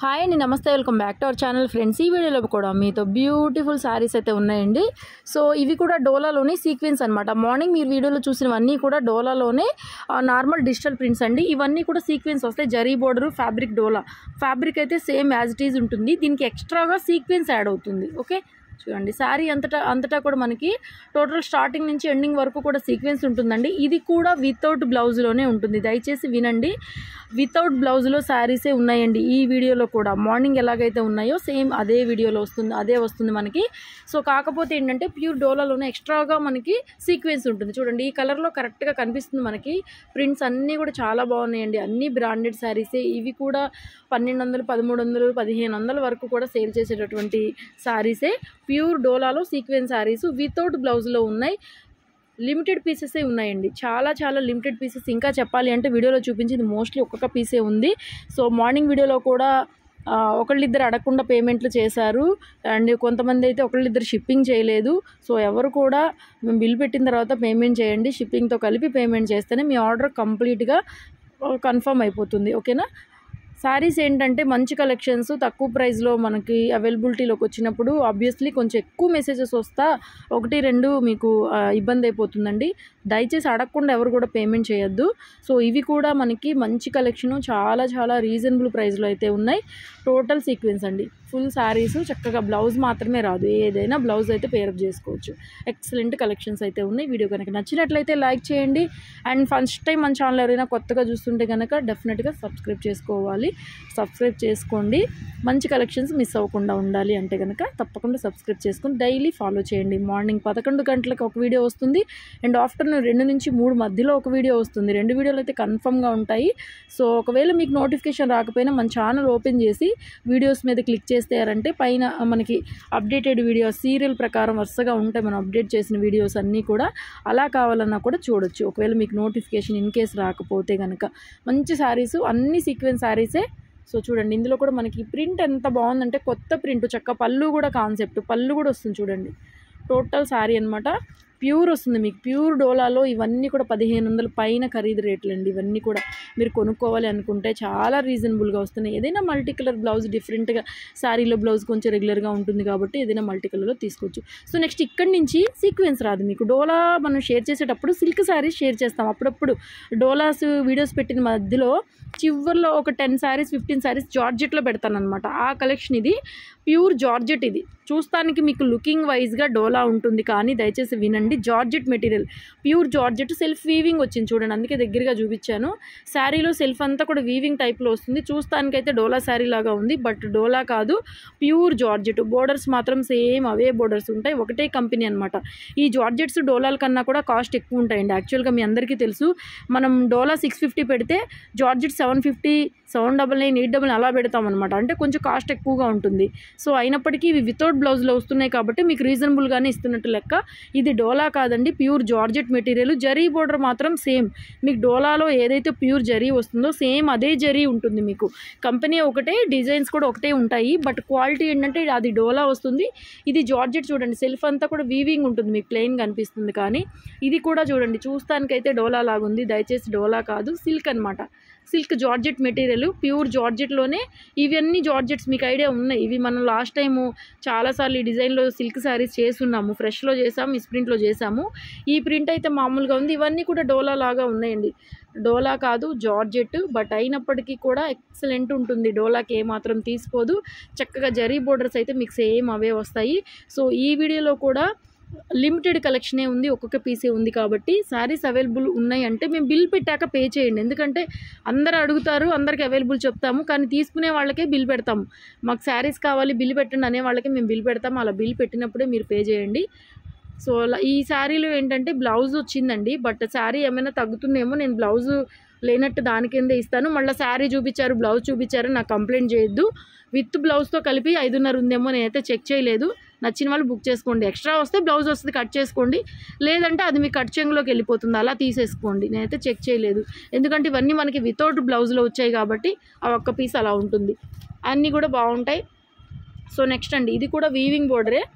hi అండి నమస్తే welcome back to our channel friends ఈ వీడియోలో కూడా మీతో బ్యూటిఫుల్ శారీస్ అయితే ఉన్నాయండి సో ఇవి కూడా డోలాలోనే సీక్వెన్స్ అనమాట మార్నింగ్ మీరు వీడియోలో చూసినవన్నీ కూడా డోలాలోనే నార్మల్ డిజిటల్ ప్రింట్స్ అండి ఇవన్నీ కూడా సీక్వెన్స్ వస్తాయి zari border fabric dola fabric అయితే సేమ్ యాజ్ ఇట్ ఈజ్ ఉంటుంది దీనికి ఎక్స్ట్రాగా సీక్వెన్స్ యాడ్ అవుతుంది ఓకే చూడండి శారీ అంతటా అంతటా కూడా మనకి టోటల్ స్టార్టింగ్ నుంచి ఎండింగ్ వరకు కూడా సీక్వెన్స్ ఉంటుందండి ఇది కూడా వితౌట్ బ్లౌజ్లోనే ఉంటుంది దయచేసి వినండి వితౌట్ బ్లౌజ్లో శారీసే ఉన్నాయండి ఈ వీడియోలో కూడా మార్నింగ్ ఎలాగైతే ఉన్నాయో సేమ్ అదే వీడియోలో వస్తుంది అదే వస్తుంది మనకి సో కాకపోతే ఏంటంటే ప్యూర్ డోలాలోనే ఎక్స్ట్రాగా మనకి సీక్వెన్స్ ఉంటుంది చూడండి ఈ కలర్లో కరెక్ట్గా కనిపిస్తుంది మనకి ప్రింట్స్ అన్నీ కూడా చాలా బాగున్నాయండి అన్నీ బ్రాండెడ్ శారీసే ఇవి కూడా పన్నెండు వందలు పదమూడు వందలు పదిహేను వందల వరకు కూడా సేల్ చేసేటటువంటి శారీసే ప్యూర్ డోలాలో సీక్వెన్స్ శారీస్ వితౌట్ బ్లౌజ్లో ఉన్నాయి లిమిటెడ్ పీసెసే ఉన్నాయండి చాలా చాలా లిమిటెడ్ పీసెస్ ఇంకా చెప్పాలి అంటే వీడియోలో చూపించింది మోస్ట్లీ ఒక్కొక్క పీసే ఉంది సో మార్నింగ్ వీడియోలో కూడా ఆ, ఒకళ్ళిద్దరు అడగకుండా పేమెంట్లు చేశారు అండ్ కొంతమంది అయితే ఒకళ్ళిద్దరు షిప్పింగ్ చేయలేదు సో ఎవరు కూడా మేము బిల్ పెట్టిన తర్వాత పేమెంట్ చేయండి షిప్పింగ్తో కలిపి పేమెంట్ చేస్తేనే మీ ఆర్డర్ కంప్లీట్గా కన్ఫర్మ్ అయిపోతుంది ఓకేనా శారీస్ ఏంటంటే మంచి కలెక్షన్స్ తక్కువ ప్రైస్లో మనకి అవైలబిలిటీలోకి వచ్చినప్పుడు ఆబ్వియస్లీ కొంచెం ఎక్కువ మెసేజెస్ వస్తా ఒకటి రెండు మీకు ఆ, ఇబ్బంది అయిపోతుందండి దయచేసి అడగకుండా ఎవరు కూడా పేమెంట్ చేయొద్దు సో ఇవి కూడా మనకి మంచి కలెక్షను చాలా చాలా రీజనబుల్ ప్రైస్లో అయితే ఉన్నాయి టోటల్ సీక్వెన్స్ అండి ఫుల్ శారీస్ చక్కగా బ్లౌజ్ మాత్రమే రాదు ఏదైనా బ్లౌజ్ అయితే పేరప్ చేసుకోవచ్చు ఎక్సలెంట్ కలెక్షన్స్ అయితే ఉన్నాయి వీడియో కనుక నచ్చినట్లయితే లైక్ చేయండి అండ్ ఫస్ట్ టైం మన ఛానల్ ఎవరైనా కొత్తగా చూస్తుంటే కనుక డెఫినెట్గా సబ్స్క్రైబ్ చేసుకోవాలి సబ్స్క్రైబ్ చేసుకోండి మంచి కలెక్షన్స్ మిస్ అవ్వకుండా ఉండాలి అంటే కనుక తప్పకుండా సబ్స్క్రైబ్ చేసుకుని డైలీ ఫాలో చేయండి మార్నింగ్ పదకొండు గంటలకు ఒక వీడియో వస్తుంది అండ్ ఆఫ్టర్నూన్ రెండు నుంచి మూడు మధ్యలో ఒక వీడియో వస్తుంది రెండు వీడియోలు అయితే కన్ఫర్మ్గా ఉంటాయి సో ఒకవేళ మీకు నోటిఫికేషన్ రాకపోయినా మన ఛానల్ ఓపెన్ చేసి వీడియోస్ మీద క్లిక్ చేస్తారంటే పైన మనకి అప్డేటెడ్ వీడియో సీరియల్ ప్రకారం వరుసగా ఉంటాయి మనం అప్డేట్ చేసిన వీడియోస్ అన్నీ కూడా అలా కావాలన్నా కూడా చూడొచ్చు ఒకవేళ మీకు నోటిఫికేషన్ ఇన్ కేస్ రాకపోతే కనుక మంచి శారీస్ అన్ని సీక్వెన్స్ శారీసే సో చూడండి ఇందులో కూడా మనకి ప్రింట్ ఎంత బాగుందంటే కొత్త ప్రింట్ చక్క పళ్ళు కూడా కాన్సెప్ట్ పళ్ళు కూడా వస్తుంది చూడండి టోటల్ శారీ అనమాట ప్యూర్ వస్తుంది మీకు ప్యూర్ డోలాలో ఇవన్నీ కూడా పదిహేను వందల పైన ఖరీదు రేట్లు అండి ఇవన్నీ కూడా మీరు కొనుక్కోవాలి అనుకుంటే చాలా రీజనబుల్గా వస్తున్నాయి ఏదైనా మల్టీ కలర్ బ్లౌజ్ డిఫరెంట్గా శారీలో బ్లౌజ్ కొంచెం రెగ్యులర్గా ఉంటుంది కాబట్టి ఏదైనా మల్టీ కలర్లో తీసుకోవచ్చు సో నెక్స్ట్ ఇక్కడి నుంచి సీక్వెన్స్ రాదు మీకు డోలా మనం షేర్ చేసేటప్పుడు సిల్క్ శారీస్ షేర్ చేస్తాం అప్పుడప్పుడు డోలాస్ వీడియోస్ పెట్టిన మధ్యలో చివర్లో ఒక టెన్ శారీస్ ఫిఫ్టీన్ శారీస్ జార్జెట్లో పెడతాను అనమాట ఆ కలెక్షన్ ఇది ప్యూర్ జార్జెట్ ఇది చూస్తానికి మీకు లుకింగ్ వైజ్గా డోలా ఉంటుంది కానీ దయచేసి వినండి georgette material pure georgette self weaving వచ్చింది చూడండి అందుకే దగ్గరగా చూపించాను శారీలో సెల్ఫ్ అంతా కూడా వీవింగ్ టైప్లో వస్తుంది చూస్తానికైతే డోలా శారీ లాగా ఉంది బట్ డోలా కాదు ప్యూర్ జార్జెట్ బోర్డర్స్ మాత్రం సేమ్ అవే బోర్డర్స్ ఉంటాయి ఒకటే కంపెనీ అనమాట ఈ జార్జెట్స్ డోలాల కన్నా కూడా కాస్ట్ ఎక్కువ ఉంటాయండి యాక్చువల్గా మీ అందరికీ తెలుసు మనం డోలా సిక్స్ ఫిఫ్టీ పెడితే georgette seven fifty seven double nine eight double అలా పెడతాం అనమాట అంటే కొంచెం కాస్ట్ ఎక్కువగా ఉంటుంది సో అయినప్పటికీ ఇవి వితౌట్ బ్లౌజ్లో వస్తున్నాయి కాబట్టి మీకు రీజనబుల్గానే ఇస్తున్నట్టు లెక్క ఇది డోలా కాదండి pure georgette material zari border మాత్రం సేమ్ మీకు డోలాలో ఏదైతే ప్యూర్ జరీ వస్తుందో సేమ్ అదే జరీ ఉంటుంది మీకు కంపెనీ ఒకటే డిజైన్స్ కూడా ఒకటే ఉంటాయి బట్ క్వాలిటీ ఏంటంటే అది డోలా వస్తుంది ఇది జార్జెట్ చూడండి సెల్ఫ్ అంతా కూడా వీవింగ్ ఉంటుంది మీకు ప్లెయిన్ కనిపిస్తుంది కానీ ఇది కూడా చూడండి చూస్తానికైతే డోలా లాగుంది దయచేసి డోలా కాదు సిల్క్ అనమాట సిల్క్ జార్జెట్ మెటీరియల్ ప్యూర్ జార్జెట్లోనే ఇవన్నీ జార్జెట్స్ మీకు ఐడియా ఉన్నాయి ఇవి మనం లాస్ట్ టైము చాలాసార్లు ఈ డిజైన్లో సిల్క్ శారీస్ చేస్తున్నాము ఫ్రెష్లో చేసాము ఈ ప్రింట్లో చేసాము ఈ ప్రింట్ అయితే మామూలుగా ఉంది ఇవన్నీ కూడా డోలా లాగా ఉన్నాయండి డోలా కాదు జార్జెట్ బట్ అయినప్పటికీ కూడా ఎక్సలెంట్ ఉంటుంది డోలాకి ఏమాత్రం తీసుకోదు చక్కగా జరీ బోర్డర్స్ అయితే మీకు సేమ్ అవే వస్తాయి సో ఈ వీడియోలో కూడా లిమిటెడ్ కలెక్షనే ఉంది ఒక్కొక్క పీసే ఉంది కాబట్టి శారీస్ అవైలబుల్ ఉన్నాయి అంటే మేము బిల్ పెట్టాక పే చేయండి ఎందుకంటే అందరు అడుగుతారు అందరికి అవైలబుల్ చెప్తాము కానీ తీసుకునే వాళ్ళకే బిల్ పెడతాము మాకు శారీస్ కావాలి బిల్ పెట్టండి అనే వాళ్ళకే మేము బిల్ పెడతాము అలా బిల్ పెట్టినప్పుడే మీరు పే చేయండి సో అలా- ఈ శారీలో ఏంటంటే బ్లౌజ్ వచ్చిందండి బట్ శారీ ఏమైనా తగ్గుతుందేమో నేను బ్లౌజ్ లేనట్టు దాని కింద ఇస్తాను మళ్ళీ శారీ చూపించారు బ్లౌజ్ చూపించారు నాకు కంప్లైంట్ చేయొద్దు విత్ బ్లౌజ్తో కలిపి ఐదున్నర ఉందేమో నేనైతే చెక్ చేయలేదు నచ్చిన వాళ్ళు బుక్ చేసుకోండి ఎక్స్ట్రా వస్తే బ్లౌజ్ వస్తుంది కట్ చేసుకోండి లేదంటే అది మీ కట్ చెంగులోకి వెళ్ళిపోతుంది అలా తీసేసుకోండి నేనైతే చెక్ చేయలేదు ఎందుకంటే ఇవన్నీ మనకి వితౌట్ బ్లౌజ్లో వచ్చాయి కాబట్టి ఆ ఒక్క పీస్ అలా ఉంటుంది అన్నీ కూడా బాగుంటాయి సో నెక్స్ట్ అండి ఇది కూడా వీవింగ్ బోర్డరే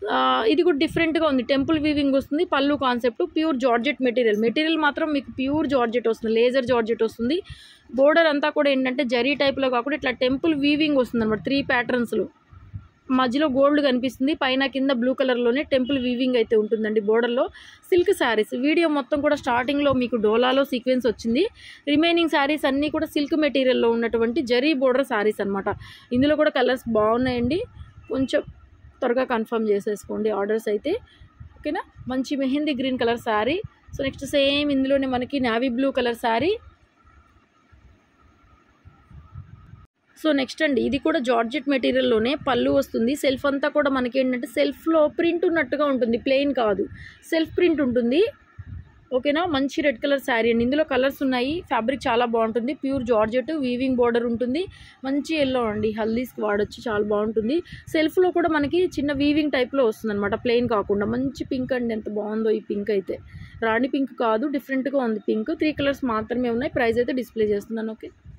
ఆ, ఇది కూడా డిఫరెంట్గా ఉంది టెంపుల్ వీవింగ్ వస్తుంది పళ్ళు concept pure georgette material material మాత్రం మీకు ప్యూర్ జార్జెట్ వస్తుంది లేజర్ జార్జెట్ వస్తుంది బోర్డర్ అంతా కూడా ఏంటంటే జరీ టైప్లో కాకుండా ఇట్లా టెంపుల్ వీవింగ్ వస్తుంది అనమాట త్రీ ప్యాటర్న్స్లో మధ్యలో గోల్డ్ కనిపిస్తుంది పైన కింద బ్లూ కలర్లోనే టెంపుల్ వీవింగ్ అయితే ఉంటుందండి బోర్డర్లో సిల్క్ శారీస్ వీడియో మొత్తం కూడా స్టార్టింగ్లో మీకు డోలాలో సీక్వెన్స్ వచ్చింది రిమైనింగ్ శారీస్ అన్నీ కూడా సిల్క్ మెటీరియల్లో ఉన్నటువంటి జరీ బోర్డర్ శారీస్ అనమాట ఇందులో కూడా కలర్స్ బాగున్నాయండి కొంచెం త్వరగా కన్ఫర్మ్ చేసేసుకోండి ఆర్డర్స్ అయితే ఓకేనా మంచి mehndi green colour saree so next same ఇందులోనే మనకి navy blue colour saree so next అండి ఇది కూడా జార్జెట్ మెటీరియల్లోనే పళ్ళు వస్తుంది సెల్ఫ్ అంతా కూడా మనకి ఏంటంటే సెల్ఫ్లో ప్రింట్ ఉన్నట్టుగా ఉంటుంది ప్లెయిన్ కాదు సెల్ఫ్ ప్రింట్ ఉంటుంది ఓకేనా మంచి రెడ్ కలర్ శారీ అండి ఇందులో కలర్స్ ఉన్నాయి ఫ్యాబ్రిక్ చాలా బాగుంటుంది ప్యూర్ జార్జెట్ వీవింగ్ బార్డర్ ఉంటుంది మంచి ఎల్లో అండి హల్దీస్కి వాడొచ్చు చాలా బాగుంటుంది సెల్ఫ్లో కూడా మనకి చిన్న వీవింగ్ టైప్లో వస్తుంది అనమాట ప్లెయిన్ కాకుండా మంచి పింక్ అండి ఎంత బాగుందో ఈ పింక్ అయితే రాణి పింక్ కాదు డిఫరెంట్గా ఉంది పింక్ త్రీ కలర్స్ మాత్రమే ఉన్నాయి ప్రైస్ అయితే డిస్ప్లే చేస్తున్నాను ఓకే